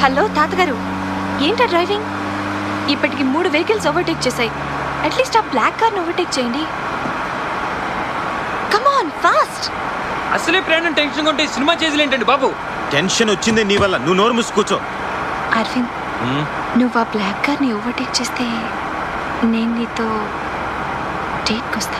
Hello తాతగారు ఏంటా driving ఇప్పటికి మూడు వెహికల్స్ ఓవర్టేక్ చేశాయి అట్లీస్ట్ ఆ బ్లాక్ కార్ని ఓవర్టేక్ చేయండి కమాన్ ఫాస్ట్ అసలే ప్రయాణం టెన్షన్ ఉంటే సినిమా చేసేలేంటండి బాబు టెన్షన్ వచ్చింది నీ వల్ల నువ్వు నోరు మూసి కూర్చో అరవింద్ నువ్వు ఆ బ్లాక్ కార్ని ఓవర్టేక్ చేస్తే నేను నీతో డేట్కి వస్తా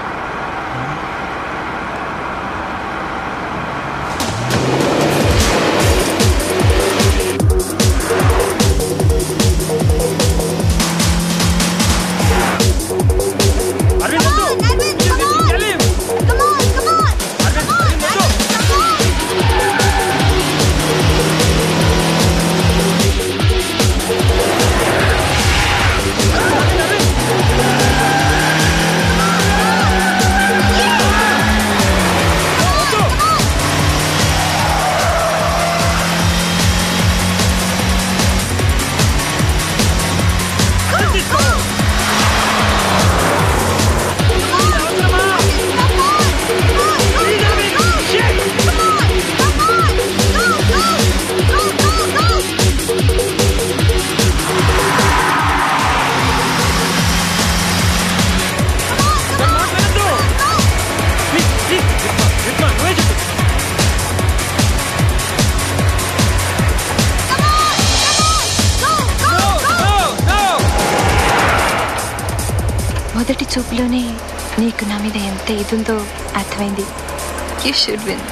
అరవింద్ వద్దు. చెల్లి. అరవింద్, అరవింద్ వద్దు. నన్ను మాట్లాడొద్దు. ప్లీజ్, ప్లీజ్, రిద్మా, రిద్మా, నువ్వే చెప్పు. No, no, no. మొదటి చూపులోనే నీకు నా మీద ఎంత ఇదుందో అర్థమైంది యూ షుడ్ విన్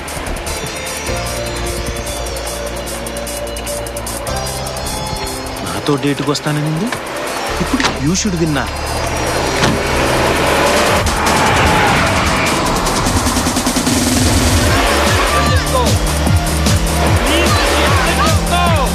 నాతో డేట్కి వస్తాననింది ఇప్పుడు యూ షుడ్ విన్నా Let's go. Please, let's go.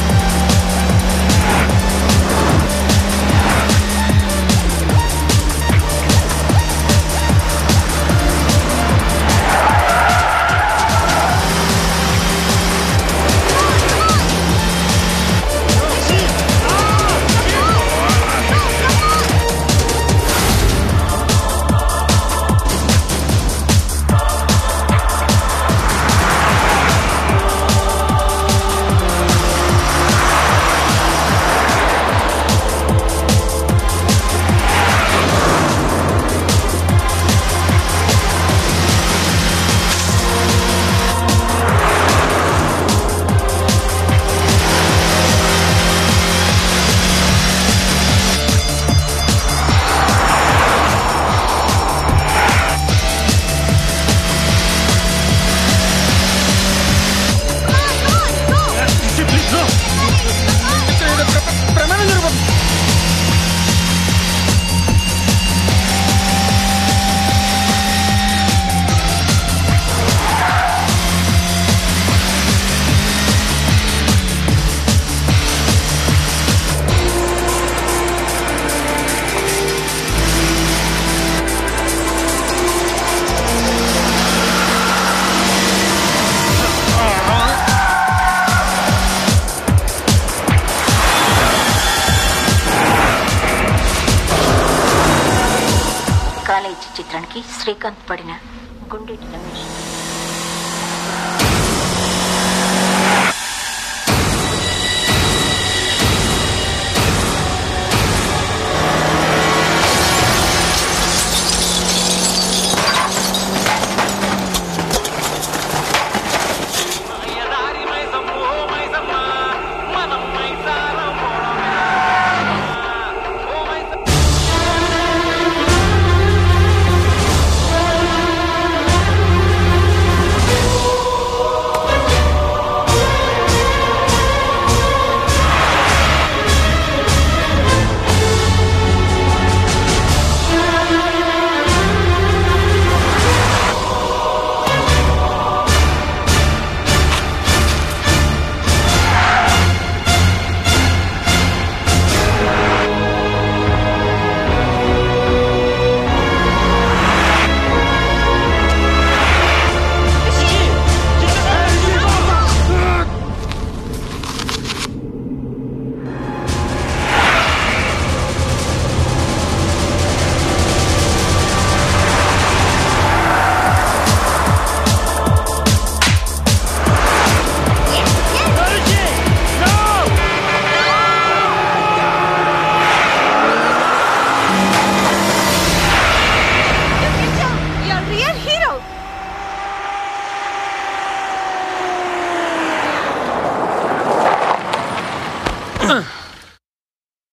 ప్రమాణం జరుగు కాలేజీ చిత్రానికి శ్రీకాంత్ పడిన గుండెటి రమేష్ ఓ ఆ.